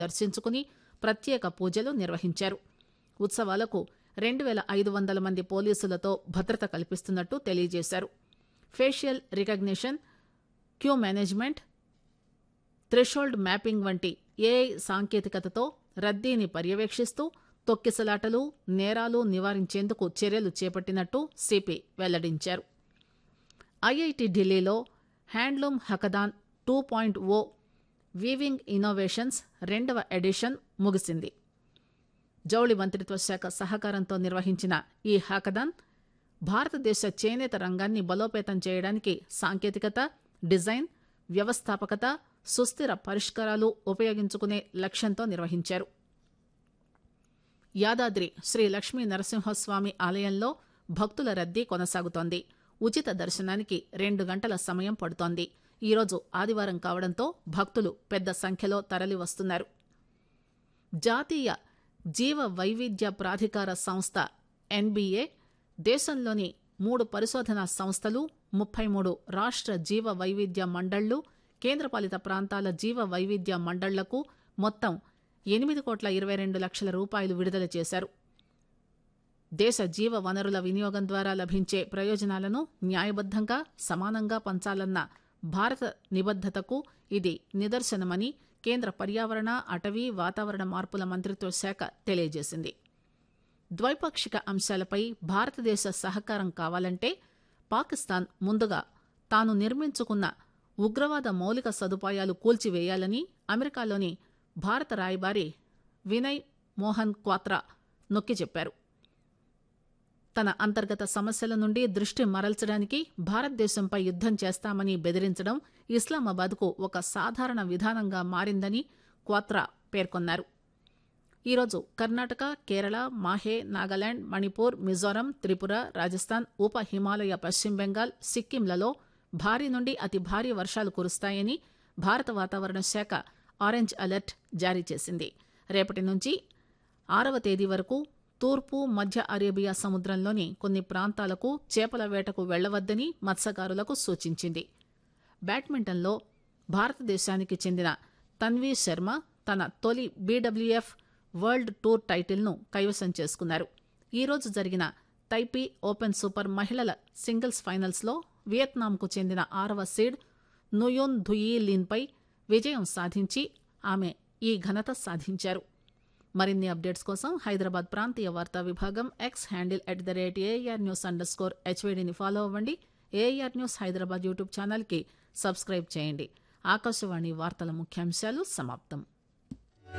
దర్శించుకుని ప్రత్యేక పూజలు నిర్వహించారు ఉత్సవాలకు రెండు పేల ఐదు వందల మంది పోలీసులతో భద్రత కల్పిస్తున్నట్టు తెలియజేశారు facial recognition queue management threshold mapping వంటి ఏఐ సాంకేతికతతో రద్దీని పర్యవేక్షిస్తూ తొక్కిసలాటలు నేరాలు నివారించేందుకు చర్యలు చేపట్టినట్టు సిపి వెల్లడించారు ఐఐటి ఢిల్లీలో handloom hackathon two point O weaving innovations రెండవ ఎడిషన్ ముగిసింది జౌళి మంత్రిత్వ శాఖ సహకారంతో నిర్వహించిన ఈ హాకదాన్ భారతదేశ చేనేత రంగాన్ని బలోపేతం చేయడానికి సాంకేతికత డిజైన్ వ్యవస్థాపకత సుస్థిర పరిష్కారాలు ఉపయోగించుకునే లక్ష్యంతో నిర్వహించారు యాదాద్రి శ్రీ లక్ష్మీ నరసింహస్వామి ఆలయంలో భక్తుల రద్దీ కొనసాగుతోంది ఉచిత దర్శనానికి రెండు గంటల సమయం పడుతోంది ఈరోజు ఆదివారం కావడంతో భక్తులు పెద్ద సంఖ్యలో తరలి వస్తున్నారు జాతీయ జీవ వైవిధ్య ప్రాధికార సంస్థ ఎన్బీఏ దేశంలోని మూడు పరిశోధనా సంస్థలు ముప్పై మూడు రాష్ట్ర జీవ వైవిధ్య మండళ్లు కేంద్రపాలిత ప్రాంతాల జీవ వైవిధ్య మండళ్లకు మొత్తం ఎనిమిది కోట్ల ఇరవై రెండు లక్షల రూపాయలు విడుదల చేశారు దేశ జీవ వనరుల వినియోగం ద్వారా లభించే ప్రయోజనాలను న్యాయబద్దంగా సమానంగా పంచాలన్న భారత నిబద్దతకు ఇది నిదర్శనమని కేంద్ర పర్యావరణ అటవీ వాతావరణ మార్పుల మంత్రిత్వ శాఖ తెలియజేసింది ద్వైపాక్షిక అంశాలపై భారతదేశ సహకారం కావాలంటే పాకిస్తాన్ ముందుగా తాను నిర్మించుకున్న ఉగ్రవాద మౌలిక సదుపాయాలు కూల్చివేయాలని అమెరికాలోని భారత రాయబారి వినయ్ మోహన్ క్వాత్రా నొక్కి చెప్పారు తన అంతర్గత సమస్యల నుండి దృష్టి మరల్చడానికి భారతదేశంపై యుద్దం చేస్తామని బెదిరించడం ఇస్లామాబాద్కు ఒక సాధారణ విధానంగా మారిందని క్వాత్రా పేర్కొన్నారు ఈరోజు కర్ణాటక కేరళ మాహే నాగాలాండ్ మణిపూర్ మిజోరం త్రిపుర రాజస్థాన్ ఉప హిమాలయ పశ్చిమ బెంగాల్ సిక్కింలలో భారీ నుండి అతి భారీ వర్షాలు కురుస్తాయని భారత వాతావరణ శాఖ ఆరెంజ్ అలర్ట్ జారీ చేసింది రేపటి నుంచి ఆరవ తేదీ వరకు తూర్పు మధ్య అరేబియా సముద్రంలోని కొన్ని ప్రాంతాలకు చేపల వేటకు వెళ్లవద్దని మత్స్యకారులకు సూచించింది బ్యాడ్మింటన్లో భారతదేశానికి చెందిన తన్వీ శర్మ తన తొలి బీడబ్ల్యూఎఫ్ వరల్డ్ టూర్ టైటిల్ను కైవసం చేసుకున్నారు ఈరోజు జరిగిన తైపీ ఓపెన్ సూపర్ మహిళల సింగిల్స్ ఫైనల్స్లో వియత్నాంకు చెందిన ఆరవ సీడ్ నుయోన్ ధుయీ లీన్పై విజయం సాధించి ఆమె ఈ ఘనత సాధించారు మరిన్ని అప్డేట్స్ కోసం హైదరాబాద్ ప్రాంతీయ వార్తా విభాగం X handle at the rate AR news underscore హెచ్వీడీని ఫాలో అవ్వండి ఏఆర్ న్యూస్ హైదరాబాద్ యూట్యూబ్ ఛానల్కి సబ్స్క్రైబ్ చేయండి ఆకాశవాణి వార్తల ముఖ్యాంశాలు సమాప్తం